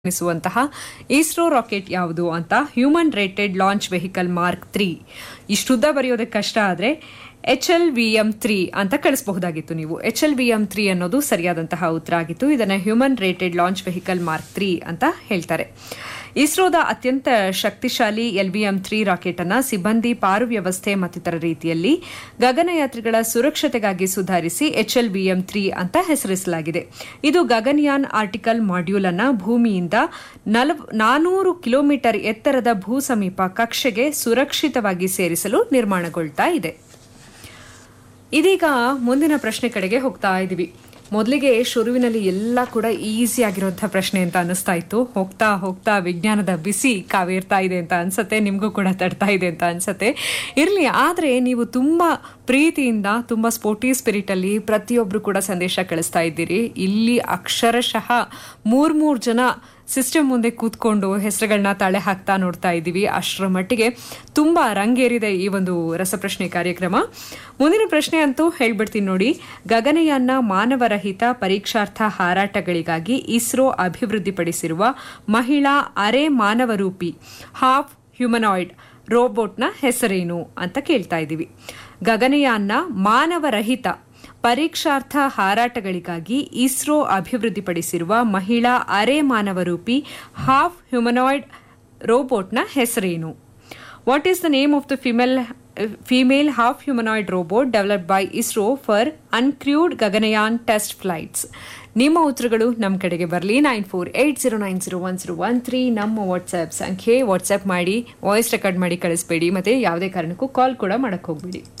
ನಿರ್ಮಿಸುವಂತಹ ISRO rocket ಯಾವುದು ಅಂತ human rated launch vehicle mark three ಇಷ್ಟುದ್ದ ಬರೆಯೋದಕ್ಕೆ ಕಷ್ಟ ಆದರೆ H L V M three ಅಂತ ಕಳಿಸಬಹುದಾಗಿತ್ತು ನೀವು H L V M three ಅನ್ನೋದು ಸರಿಯಾದಂತಹ ಉತ್ತರ ಆಗಿತ್ತು ಇದನ್ನು human rated launch vehicle mark three ಅಂತ ಹೇಳ್ತಾರೆ ಇಸ್ರೋದ ಅತ್ಯಂತ ಶಕ್ತಿಶಾಲಿ L V M three rocket ಅನ್ನ ಸಿಬ್ಬಂದಿ ಪಾರು ವ್ಯವಸ್ಥೆ ಮತ್ತಿತರ ರೀತಿಯಲ್ಲಿ ಗಗನಯಾತ್ರಿಗಳ ಸುರಕ್ಷತೆಗಾಗಿ ಸುಧಾರಿಸಿ ಎಚ್ ಎಲ್ ವಿ ಎಂ ತ್ರೀ ಅಂತ ಹೆಸರಿಸಲಾಗಿದೆ ಇದು ಗಗನಯಾನ್ ಆರ್ಟಿಕಲ್ ಮಾಡ್ಯೂಲ್ ಅನ್ನ ಭೂಮಿಯಿಂದ ನಲವ್ ನಾನೂರು ಕಿಲೋಮೀಟರ್ ಎತ್ತರದ ಭೂ ಸಮೀಪ ಕಕ್ಷೆಗೆ ಸುರಕ್ಷಿತವಾಗಿ ಸೇರಿಸಲು ನಿರ್ಮಾಣಗೊಳ್ತಾ ಇದೆ ಇದೀಗ ಮುಂದಿನ ಪ್ರಶ್ನೆ ಕಡೆಗೆ ಹೋಗ್ತಾ ಇದ್ದೀವಿ ಮೊದಲಿಗೆ ಶುರುವಿನಲ್ಲಿ ಎಲ್ಲ ಕೂಡ ಈಸಿ ಆಗಿರುವಂತಹ ಪ್ರಶ್ನೆ ಅಂತ ಅನಿಸ್ತಾ ಇತ್ತು ಹೋಗ್ತಾ ಹೋಗ್ತಾ ವಿಜ್ಞಾನದ ಬಿಸಿ ಕಾವೇರ್ತಾ ಇದೆ ಅಂತ ಅನ್ಸತ್ತೆ ನಿಮಗೂ ಕೂಡ ತಡ್ತಾ ಇದೆ ಅಂತ ಅನ್ಸತ್ತೆ ಇರಲಿ ಆದರೆ ನೀವು ತುಂಬ ಪ್ರೀತಿಯಿಂದ ತುಂಬ ಸ್ಪೋರ್ಟಿ ಸ್ಪಿರಿಟ್ ಅಲ್ಲಿ ಪ್ರತಿಯೊಬ್ಬರು ಕೂಡ ಸಂದೇಶ ಕಳಿಸ್ತಾ ಇದ್ದೀರಿ ಇಲ್ಲಿ ಅಕ್ಷರಶಃ ಮೂರ್ ಮೂರ್ ಜನ ಸಿಸ್ಟಮ್ ಮುಂದೆ ಕೂತ್ಕೊಂಡು ಹೆಸರುಗಳನ್ನ ತಾಳೆ ಹಾಕ್ತಾ ನೋಡ್ತಾ ಇದ್ದೀವಿ ಅಷ್ಟರ ಮಟ್ಟಿಗೆ ತುಂಬಾ ರಂಗೇರಿದೆ ಈ ಒಂದು ರಸಪ್ರಶ್ನೆ ಕಾರ್ಯಕ್ರಮ ಮುಂದಿನ ಪ್ರಶ್ನೆ ಅಂತೂ ಹೇಳ್ಬಿಡ್ತೀನಿ ನೋಡಿ ಗಗನಯಾನ ಮಾನವರಹಿತ ಪರೀಕ್ಷಾರ್ಥ ಹಾರಾಟಗಳಿಗಾಗಿ ಇಸ್ರೋ ಅಭಿವೃದ್ಧಿಪಡಿಸಿರುವ ಮಹಿಳಾ ಅರೆ ಮಾನವರೂಪಿ ಹಾಫ್ ಹ್ಯೂಮನಾಯ್ಡ್ ರೋಬೋಟ್ನ ಹೆಸರೇನು ಅಂತ ಕೇಳ್ತಾ ಇದ್ದೀವಿ ಗಗನಯಾನ ಮಾನವರಹಿತ ಪರೀಕ್ಷಾರ್ಥ ಹಾರಾಟಗಳಿಗಾಗಿ ಇಸ್ರೋ ಅಭಿವೃದ್ಧಿಪಡಿಸಿರುವ ಮಹಿಳಾ ಅರೆ ಮಾನವರೂಪಿ ಹಾಫ್ ಹ್ಯೂಮನಾಯ್ಡ್ ರೋಬೋಟ್ನ ಹೆಸರೇನು what is the name of the female female half humanoid robot developed by ISRO for uncrewed Gaganyaan test flights ನಿಮ್ಮ ಉತ್ತರಗಳು ನಮ್ಮ ಕಡೆಗೆ ಬರಲಿ nine four eight zero nine zero one zero one three ನಮ್ಮ ವಾಟ್ಸ್ಆ್ಯಪ್ ಸಂಖ್ಯೆ ವಾಟ್ಸ್ಆ್ಯಪ್ ಮಾಡಿ ವಾಯ್ಸ್ ರೆಕಾರ್ಡ್ ಮಾಡಿ ಕಳಿಸ್ಬೇಡಿ ಮತ್ತೆ ಯಾವುದೇ ಕಾರಣಕ್ಕೂ ಕಾಲ್ ಕೂಡ ಮಾಡಕ್ಕೆ ಹೋಗ್ಬೇಡಿ